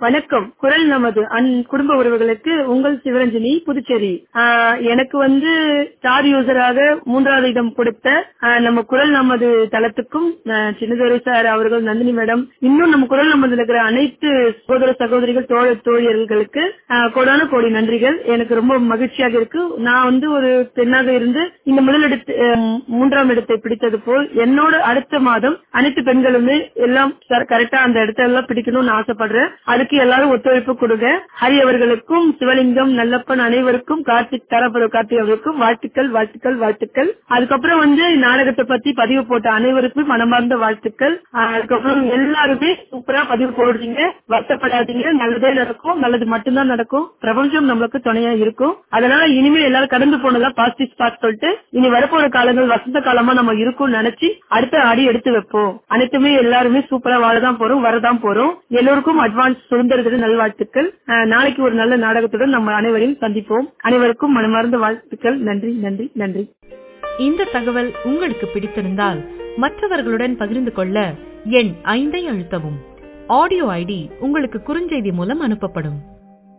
வணக்கம் குரல் நமது அன் குடும்ப உறவுகளுக்கு உங்கள் சிவரஞ்சனி புதுச்சேரி ஆஹ் எனக்கு வந்து ஸ்டார் யூசராக மூன்றாவது இடம் கொடுத்த ஆஹ் நம்ம குரல் நமது தளத்துக்கும் ஆஹ் சின்னதுரை சார் அவர்கள் நந்தினி மேடம் இன்னும் நம்ம குரல் நமது இருக்கிற அனைத்து சகோதர சகோதரிகள் தோழ தோழியர்களுக்கு ஆஹ் கோடான கோடி நன்றிகள் எனக்கு ரொம்ப மகிழ்ச்சியாக இருக்கு நான் வந்து ஒரு பெண்ணாக இருந்து இந்த முதலிடத்து ஆஹ் மூன்றாம் இடத்தை பிடித்தது போல் என்னோட அடுத்த மாதம் அனைத்து பெண்களுமே எல்லாம் கரெக்டா அந்த இடத்தெல்லாம் பிடிக்கணும்னு ஆசைப்படுறேன் அதுக்கு எல்லாரும் ஒத்துழைப்பு கொடுங்க ஹரி அவர்களுக்கும் சிவலிங்கம் நல்லப்பன் அனைவருக்கும் கார்த்திக் தரப்பட கார்த்திக் அவர்களுக்கும் வாழ்த்துக்கள் வாழ்த்துக்கள் வாழ்த்துக்கள் அதுக்கப்புறம் வந்து நாடகத்தை பத்தி பதிவு போட்ட அனைவருக்கும் மனமார்ந்த வாழ்த்துக்கள் ஆஹ் அதுக்கப்புறம் எல்லாருமே சூப்பரா பதிவு போடுறீங்க வருத்தப்படாதீங்க நல்லதே நடக்கும் நல்லது மட்டும்தான் நடக்கும் பிரபஞ்சம் நம்மளுக்கு துணையா இருக்கும் அதனால இனிமே எல்லாரும் கடந்து போனதா பாசிட்டிவ் ஸ்பாட் சொல்லிட்டு இனி வரப்போற காலங்கள் வசந்த காலமா நம்ம இருக்கும் நினைச்சு அடுத்த அடி எடுத்து வைப்போம் அனைத்துமே எல்லாருமே சூப்பரா வாழதான் போறோம் வரதான் போறோம் எல்லோருக்கும் அட்வான்ஸ் சுதந்திர நல்வாழ்த்துக்கள் ஆஹ் நாளைக்கு ஒரு நல்ல நாடகத்துடன் நம்ம அனைவரையும் சந்திப்போம் அனைவருக்கும் மனமார்ந்த வாழ்த்துக்கள் நன்றி நன்றி நன்றி இந்த தகவல் உங்களுக்கு பிடித்திருந்தால் மற்றவர்களுடன் பகிர்ந்து கொள்ள எண் ஐந்தை அழுத்தவும் ஆடியோ ஐடி உங்களுக்கு குறுஞ்செய்தி மூலம் அனுப்பப்படும்